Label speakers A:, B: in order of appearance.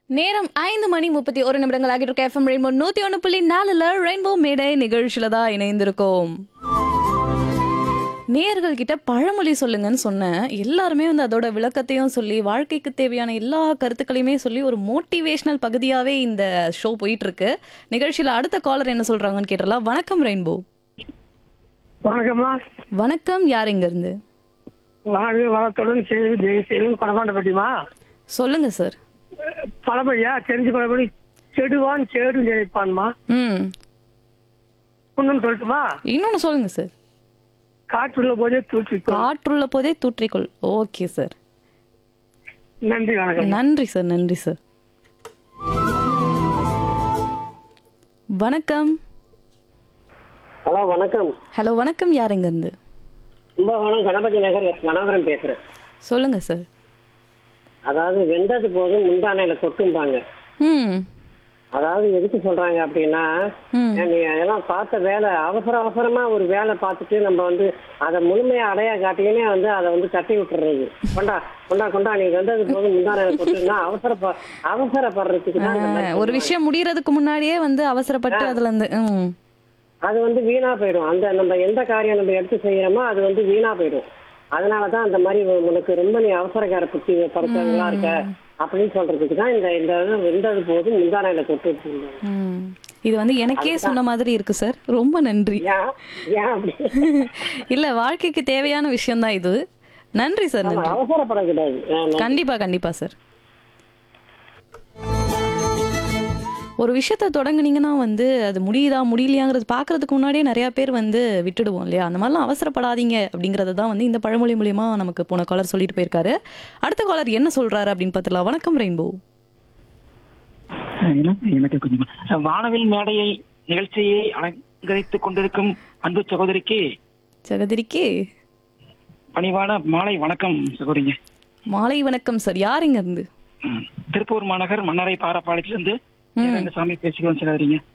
A: நேரம் ஐந்து மணி முப்பத்தி ஒரு நிமிடங்கள் ஆகிட்டு இருக்க எஃப்எம் ரெயின்போ நூத்தி ஒன்று புள்ளி நாலுல ரெயின்போ மேடை நிகழ்ச்சியில தான் இணைந்திருக்கோம் நேயர்கள் கிட்ட பழமொழி சொல்லுங்கன்னு சொன்னேன் எல்லாருமே வந்து அதோட விளக்கத்தையும் சொல்லி வாழ்க்கைக்கு தேவையான எல்லா கருத்துக்களையுமே சொல்லி ஒரு மோட்டிவேஷனல் பகுதியாவே இந்த ஷோ போயிட்டு இருக்கு நிகழ்ச்சியில அடுத்த காலர் என்ன சொல்றாங்கன்னு கேட்டலாம் வணக்கம் ரெயின்போ
B: வணக்கம்மா
A: வணக்கம் யார் இங்க இருந்து
B: வாழ்க வளத்துடன் செய்து ஜெய செய்து பணமாண்டப்பட்டிமா
A: சொல்லுங்க சார்
B: பழமொழியா தெரிஞ்சு பழமொழி செடுவான் சேடு நினைப்பான்மா
A: ம்
B: ஒன்றும் சொல்லட்டுமா
A: இன்னொன்னு சொல்லுங்க சார்
B: காற்றுள்ள போதே தூற்றிக்கோ
A: காற்றுள்ள போதே தூற்றிக்கொள் ஓகே சார்
B: நன்றி வணக்கம்
A: நன்றி சார் நன்றி சார் வணக்கம்
C: ஹலோ வணக்கம்
A: ஹலோ வணக்கம் யார் இங்க இருந்து
C: கும்பகோணம் கணபதி நகர் எஸ் மனோகரன் பேசுறேன்
A: சொல்லுங்க சார்
C: அதாவது வெந்தது போதும் முந்தானையில கொட்டும்பாங்க
A: ம்
C: அதாவது எதுக்கு சொல்றாங்க அப்படின்னா
A: ம்.
C: நீ அதெல்லாம் பார்த்த வேலை அவசர அவசரமா ஒரு வேலை பார்த்துட்டு நம்ம வந்து அதை முழுமையா அடையா காட்டினே வந்து அதை வந்து தட்டி விட்டுறது கொண்டா கொண்டா கொண்டா நீ வெந்தது போதும் முந்தானையில கொட்டுனா அவசர அவசரப்படுறதுக்கு தான் இந்த மாதிரி
A: ஒரு விஷயம் முடியறதுக்கு முன்னாடியே வந்து அவசரப்பட்டு அதுல இருந்து ம்
C: அது வந்து வீணா போயிடும் அந்த நம்ம எந்த காரியம் நம்ம எடுத்து செய்யறோமோ அது வந்து வீணா போயிடும் அதனாலதான் அந்த மாதிரி உ- உனக்கு ரொம்ப நீ அவசரக்கார புத்தி படுத்தவங்களா இருக்க அப்படின்னு சொல்றதுக்கு தான் இந்த இந்த இது வெந்தது போது முந்தானையில கொட்டு வச்சிருந்தாங்க
A: ம். இது வந்து எனக்கே சொன்ன மாதிரி இருக்கு சார் ரொம்ப நன்றி
C: ஏன் ஏன் அப்படி
A: இல்ல வாழ்க்கைக்கு தேவையான விஷயம் தான் இது நன்றி சார்
C: ஆமா,
A: நன்றி
C: அவசரப்படக்கூடாது ஆமா.
A: கண்டிப்பா கண்டிப்பா சார் ஒரு விஷயத்த தொடங்குனீங்கன்னா வந்து அது முடியுதா முடியலையாங்கிறது பார்க்கறதுக்கு முன்னாடியே நிறைய பேர் வந்து விட்டுடுவோம் இல்லையா அந்த மாதிரிலாம் அவசரப்படாதீங்க அப்படிங்கறது தான் வந்து இந்த பழமொழி மூலியமா நமக்கு போன காலர் சொல்லிட்டு போயிருக்காரு அடுத்த காலர் என்ன சொல்றாரு அப்படின்னு பார்த்துலாம் வணக்கம் ரெயின்போ
D: எனக்கு எனக்கு கொஞ்சம் வானவில் மேடையை நிகழ்ச்சியை அலங்கரித்துக் கொண்டிருக்கும் அன்பு சகோதரிக்கு
A: ஜெகதிரிக்கு
D: பணிவான மாலை வணக்கம் சகோதரிங்க
A: மாலை வணக்கம் சார் யார் இங்க இருந்து
D: ம். திருப்பூர் மாநகர் மன்னரை பாரப்பாளையத்திலிருந்து சாமி பேசிக்கிறோம் சகோதரிங்க